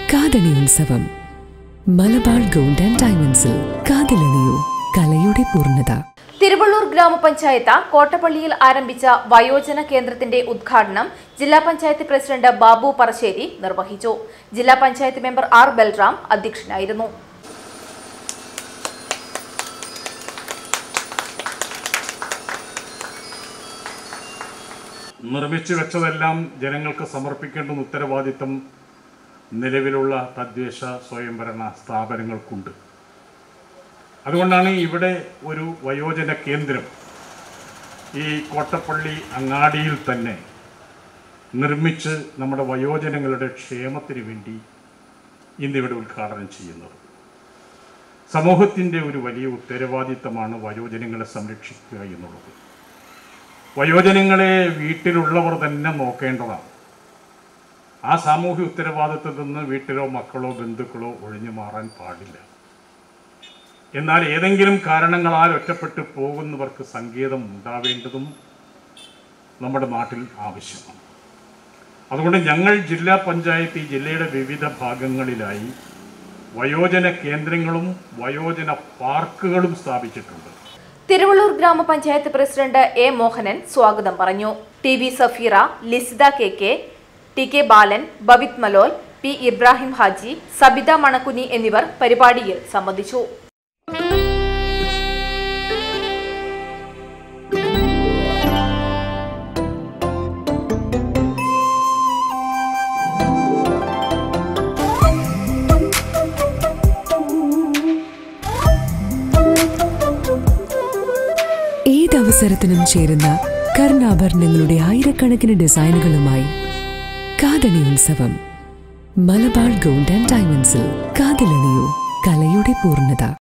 കാതണി ഉത്സവം Malabar gold and ഡയമണ്ട്സിൽ കാതിലണിയൂ കലയുടെ പൂർണ്ണത തിരുവള്ളൂർ ഗ്രാമപഞ്ചായത്ത് കോട്ടപ്പള്ളിയിൽ ആരംഭിച്ച വയോജന കേന്ദ്രത്തിന്റെ ഉദ്ഘാടനം ജില്ലാ പഞ്ചായത്ത് പ്രസിഡന്റ് ബാബു പറശ്ശേരി നിർവഹിച്ചു ജില്ലാ പഞ്ചായത്ത് മെമ്പർ ആർ ബൽറാം അധ്യക്ഷനായിരുന്നു നിർമ്മിച്ചു വെച്ചതെല്ലാം ജനങ്ങൾക്ക് സമർപ്പിക്കേണ്ടുന്ന ഉത്തരവാദിത്തം നിലവിലുള്ള തദ്ദേശ സ്വയംഭരണ സ്ഥാപനങ്ങൾക്കുണ്ട് അതുകൊണ്ടാണ് ഇവിടെ ഒരു വയോജന കേന്ദ്രം ഈ കോട്ടപ്പള്ളി അങ്ങാടിയിൽ തന്നെ നിർമ്മിച്ച് നമ്മുടെ വയോജനങ്ങളുടെ ക്ഷേമത്തിന് വേണ്ടി ഇന്നിവിടെ ഉദ്ഘാടനം ചെയ്യുന്നത് സമൂഹത്തിൻ്റെ ഒരു വലിയ ഉത്തരവാദിത്തമാണ് വയോജനങ്ങളെ സംരക്ഷിക്കുക എന്നുള്ളത് വയോജനങ്ങളെ വീട്ടിലുള്ളവർ തന്നെ നോക്കേണ്ടതാണ് ആ സാമൂഹ്യ ഉത്തരവാദിത്വത്തിൽ നിന്ന് വീട്ടിലോ മക്കളോ ബന്ധുക്കളോ ഒഴിഞ്ഞു മാറാൻ പാടില്ല എന്നാൽ ഏതെങ്കിലും കാരണങ്ങളാൽ ഒറ്റപ്പെട്ടു പോകുന്നവർക്ക് സങ്കേതം ഉണ്ടാവേണ്ടതും നമ്മുടെ നാട്ടിൽ ആവശ്യമാണ് അതുകൊണ്ട് ഞങ്ങൾ ജില്ലാ പഞ്ചായത്ത് ഈ ജില്ലയുടെ വിവിധ ഭാഗങ്ങളിലായി വയോജന കേന്ദ്രങ്ങളും വയോജന പാർക്കുകളും സ്ഥാപിച്ചിട്ടുണ്ട് തിരുവള്ളൂർ ഗ്രാമപഞ്ചായത്ത് പ്രസിഡന്റ് എ മോഹനൻ സ്വാഗതം പറഞ്ഞു T V Safeera Lisitha K K T K Balan Bavith Malol P Ibrahim Haji Sabitha Manakkuni എന്നിവർ പരിപാടിയിൽ സംബന്ധിച്ചു ഏതവസരത്തിനും ചേരുന്ന കർണാഭരണങ്ങളുടെ ആയിരക്കണക്കിന് ഡിസൈനുകളുമായി കാതണി ഉത്സവം മലബാർ ഗോൾഡ് ആൻഡ് ഡയമണ്ട്സിൽ കാതിലണിയൂ കലയുടെ പൂർണ്ണത